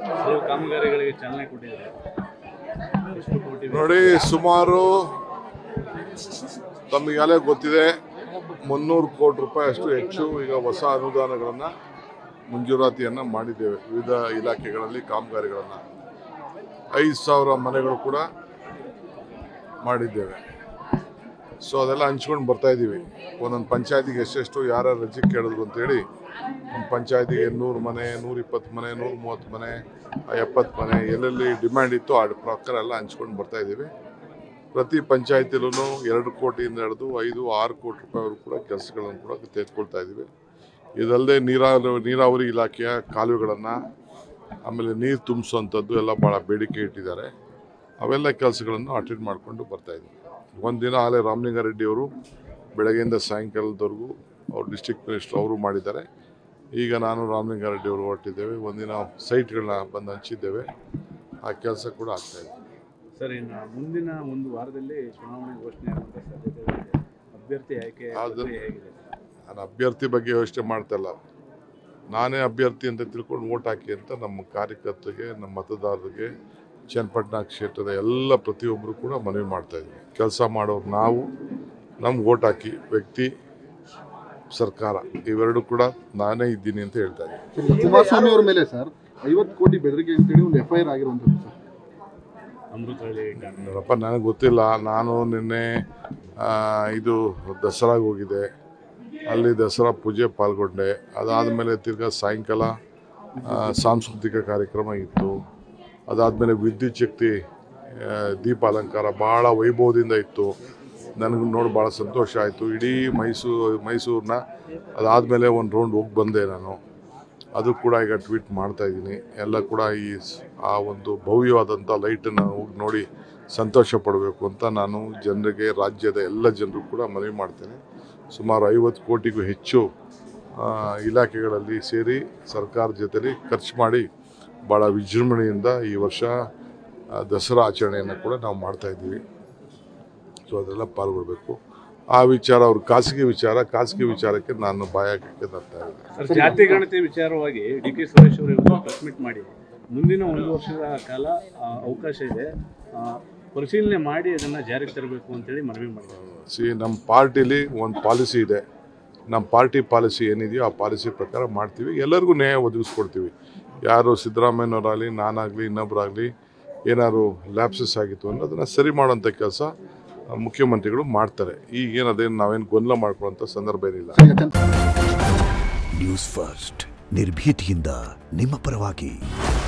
ಹಲವು ಕಾಮಗಾರಿಗಳಿಗೆ ಚಾಲನೆ ಕೊಟ್ಟಿದ್ದಾರೆ ಎಷ್ಟು ಕೋಟಿ ನೋಡಿ ಸುಮಾರು ತಮಗೆಲ್ಲ ಗೊತ್ತಿದೆ ಮುನ್ನೂರು ಕೋಟಿ ರೂಪಾಯಿ ಅಷ್ಟು ಹೆಚ್ಚು ಈಗ ಹೊಸ ಅನುದಾನಗಳನ್ನು ಮಂಜೂರಾತಿಯನ್ನು ಮಾಡಿದ್ದೇವೆ ವಿವಿಧ ಇಲಾಖೆಗಳಲ್ಲಿ ಕಾಮಗಾರಿಗಳನ್ನು ಐದು ಸಾವಿರ ಮನೆಗಳು ಕೂಡ ಮಾಡಿದ್ದೇವೆ ಸೊ ಅದೆಲ್ಲ ಹಂಚ್ಕೊಂಡು ಬರ್ತಾ ಇದ್ದೀವಿ ಒಂದೊಂದು ಪಂಚಾಯತಿಗೆ ಎಷ್ಟೆಷ್ಟು ಯಾರ್ಯಾರು ರಜೆ ಕೇಳಿದ್ರು ಅಂತೇಳಿ ಒಂದು ಪಂಚಾಯತಿಗೆ ನೂರು ಮನೆ ನೂರಿಪ್ಪತ್ತು ಮನೆ ನೂರ ಮೂವತ್ತು ಮನೆ ಎಪ್ಪತ್ತು ಮನೆ ಎಲ್ಲೆಲ್ಲಿ ಡಿಮ್ಯಾಂಡ್ ಇತ್ತು ಆ ಪ್ರಕಾರ ಎಲ್ಲ ಹಂಚ್ಕೊಂಡು ಬರ್ತಾ ಇದ್ದೀವಿ ಪ್ರತಿ ಪಂಚಾಯತಿಲೂ ಎರಡು ಕೋಟಿಯಿಂದ ಹಿಡಿದು ಐದು ಆರು ಕೋಟಿ ರೂಪಾಯಿವರೆಗೂ ಕೂಡ ಕೆಲಸಗಳನ್ನು ಕೂಡ ತೆಗೆದುಕೊಳ್ತಾ ಇದ್ದೀವಿ ಇದಲ್ಲದೆ ನೀರಾವರಿ ನೀರಾವರಿ ಇಲಾಖೆಯ ಕಾಲುವೆಗಳನ್ನು ಆಮೇಲೆ ನೀರು ತುಂಬಿಸುವಂಥದ್ದು ಎಲ್ಲ ಭಾಳ ಬೇಡಿಕೆ ಇಟ್ಟಿದ್ದಾರೆ ಅವೆಲ್ಲ ಕೆಲಸಗಳನ್ನು ಅಟೆಂಡ್ ಮಾಡಿಕೊಂಡು ಬರ್ತಾ ಇದ್ದೀವಿ ಒಂದಿನ ಆಲೇ ರಾಮಲಿಂಗಾರೆಡ್ಡಿ ಅವರು ಬೆಳಗ್ಗೆಯಿಂದ ಸಾಯಂಕಾಲದವರೆಗೂ ಅವ್ರು ಡಿಸ್ಟ್ರಿಕ್ಟ್ ಮಿನಿಸ್ಟರ್ ಅವರು ಮಾಡಿದ್ದಾರೆ ಈಗ ನಾನು ರಾಮಲಿಂಗಾರೆಡ್ಡಿ ಅವರು ಹೊರಟಿದ್ದೇವೆ ಒಂದಿನ ಸೈಟ್ಗಳನ್ನ ಬಂದು ಹಂಚಿದ್ದೇವೆ ಆ ಕೆಲಸ ಕೂಡ ಆಗ್ತಾಯಿದೆ ಸರ್ ಇನ್ನು ಮುಂದಿನ ಒಂದು ವಾರದಲ್ಲಿ ಚುನಾವಣೆ ಘೋಷಣೆ ಆಗುವಂಥ ಸಾಧ್ಯತೆ ಇದೆ ಅಭ್ಯರ್ಥಿ ಆಯ್ಕೆ ಅದು- ಪ್ರಕ್ರಿಯೆ ಹೇಗಿದೆ ನಾನು ಅಭ್ಯರ್ಥಿ ಬಗ್ಗೆ ಯೋಚನೆ ಮಾಡ್ತಾಯಿಲ್ಲ ನಾನೇ ಅಭ್ಯರ್ಥಿ ಅಂತ ತಿಳ್ಕೊಂಡು ಓಟ್ ಹಾಕಿ ಅಂತ ನಮ್ಮ ಕಾರ್ಯಕರ್ತರಿಗೆ ನಮ್ಮ ಮತದಾರರಿಗೆ ಚನ್ನಪಟ್ಟಣ ಕ್ಷೇತ್ರದ ಎಲ್ಲ ಪ್ರತಿಯೊಬ್ಬರು ಕೂಡ ಮನವಿ ಮಾಡ್ತಾ ಇದ್ದೀವಿ ಕೆಲಸ ಮಾಡೋರು ನಾವು ನಮ್ಗೆ ಓಟ್ ಹಾಕಿ ವ್ಯಕ್ತಿ ಸರ್ಕಾರ ಇವೆರಡು ಕೂಡ ನಾನೇ ಇದ್ದೀನಿ ಅಂತ ಹೇಳ್ತಾ ಇದ್ದೀನಿ ಕುಮಾರಸ್ವಾಮಿ ಅವ್ರ ಮೇಲೆ ಸರ್ ಐವತ್ತು ಕೋಟಿ ಬೆದರಿಕೆ ಅಂತೇಳಿ ಒಂದು ಎಫ್ ಐ ಆರ್ ಆಗಿರುವಂಥದ್ದು ಸರ್ ಅಮೃತಹಳ್ಳಿ ಠಾಣೆ ನೋಡಪ್ಪ ನನಗೆ ಗೊತ್ತಿಲ್ಲ ನಾನು ನಿನ್ನೆ ಆ, ಇದು ದಸರಾಗೆ ಹೋಗಿದ್ದೆ ಅಲ್ಲಿ ದಸರಾ ಪೂಜೆ ಪಾಲ್ಗೊಂಡೆ ಅದಾದಮೇಲೆ ತಿರ್ಗಾ ಸಾಯಂಕಾಲ ಆ, ಸಾಂಸ್ಕೃತಿಕ ಕಾರ್ಯಕ್ರಮ ಇತ್ತು ಅದಾದಮೇಲೆ ವಿದ್ಯುತ್ ಶಕ್ತಿ ಆ, ದೀಪ ಅಲಂಕಾರ ಭಾಳ ವೈಭವದಿಂದ ಇತ್ತು ನನಗೆ ನೋಡಿ ಭಾಳ ಸಂತೋಷ ಆಯಿತು ಇಡೀ ಮೈಸೂರು ಮೈಸೂರನ್ನ ಅದಾದಮೇಲೆ ಒಂದು ರೌಂಡ್ ಹೋಗಿ ಬಂದೆ ನಾನು ಅದು ಕೂಡ ಈಗ ಟ್ವೀಟ್ ಮಾಡ್ತಾ ಇದ್ದೀನಿ ಎಲ್ಲ ಕೂಡ ಈ ಸ್- ಆ ಒಂದು ಭವ್ಯವಾದಂಥ ಲೈಟನ್ನು ಹೋಗಿ ನೋಡಿ ಸಂತೋಷ ಪಡಬೇಕು ಅಂತ ನಾನು ಜನರಿಗೆ ರಾಜ್ಯದ ಎಲ್ಲ ಜನರು ಕೂಡ ಮನವಿ ಮಾಡ್ತೇನೆ ಸುಮಾರು ಐವತ್ತು ಕೋಟಿಗೂ ಹೆಚ್ಚು ಆ, ಇಲಾಖೆಗಳಲ್ಲಿ ಸೇರಿ ಸರ್ಕಾರ ಜೊತೆಲಿ ಖರ್ಚು ಮಾಡಿ ಭಾಳ ವಿಜೃಂಭಣೆಯಿಂದ ಈ ವರ್ಷ ಆ, ದಸರಾ ಆಚರಣೆಯನ್ನು ಕೂಡ ನಾವು ಮಾಡ್ತಾ ಇದ್ದೀವಿ ಸೊ ಅದೆಲ್ಲ ಪಾಲ್ಗೊಳ್ಬೇಕು ಆ ವಿಚಾರ ಅವ್ರ ಖಾಸಗಿ ವಿಚಾರ ಖಾಸಗಿ ವಿಚಾರಕ್ಕೆ ನಾನು ಬಾಯಾಕಕ್ಕೆ ತರ್ತಾ ಇದ್ದೀನಿ ಸರ್ ಜಾತಿ ಗಣತಿ ವಿಚಾರವಾಗಿ ಡಿ ಕೆ ಸುರೇಶ್ ಅವರು ಇವತ್ತು ಪ್ರೆಸ್ ಮೀಟ್ ಮಾಡಿ ಮುಂದಿನ ಒಂದು ವರ್ಷದ ಕಾಲ ಆ, ಅವಕಾಶ ಇದೆ ಆ, ಪರಿಶೀಲನೆ ಮಾಡಿ ಅದನ್ನು ಜಾರಿಗೆ ತರಬೇಕು ಅಂತೇಳಿ ಮನವಿ ಮಾಡಿದ್ದಾರೆ ಸಿ ನಮ್ಮ ಪಾರ್ಟಿಲಿ ಒಂದು ಪಾಲಿಸಿ ಇದೆ ನಮ್ಮ ಪಾರ್ಟಿ ಪಾಲಿಸಿ ಏನಿದೆಯೋ ಆ ಪಾಲಿಸಿ ಪ್ರಕಾರ ಮಾಡ್ತೀವಿ ಎಲ್ಲರಿಗೂ ನ್ಯಾಯ ಒದಗಿಸ್ಕೊಡ್ತೀವಿ ಯಾರು ಸಿದ್ದರಾಮಯ್ಯನವರಾಗಲಿ ನಾನಾಗಲಿ ಇನ್ನೊಬ್ಬರಾಗಲಿ ಏನಾದ್ರು ಲ್ಯಾಪ್ಸಸ್ ಆಗಿತ್ತು ಅಂದ್ರೆ ಅದನ್ನು ಸರಿ ಮಾಡೋಂಥ ಕೆಲಸ ಮುಖ್ಯಮಂತ್ರಿಗಳು ಮಾಡ್ತಾರೆ ಈಗೇನು ಅದೇನು ನಾವೇನು ಗೊಂದಲ ಮಾಡ್ಕೊಳ್ಳೋಂಥ ಸಂದರ್ಭ ಏನಿಲ್ಲ ಸರ್, ಈಗ ಚಂದ್ರ- ನ್ಯೂಸ್ ಫಸ್ಟ್ ನಿರ್ಭೀತಿಯಿಂದ ನಿಮ್ಮ ಪರವಾಗಿ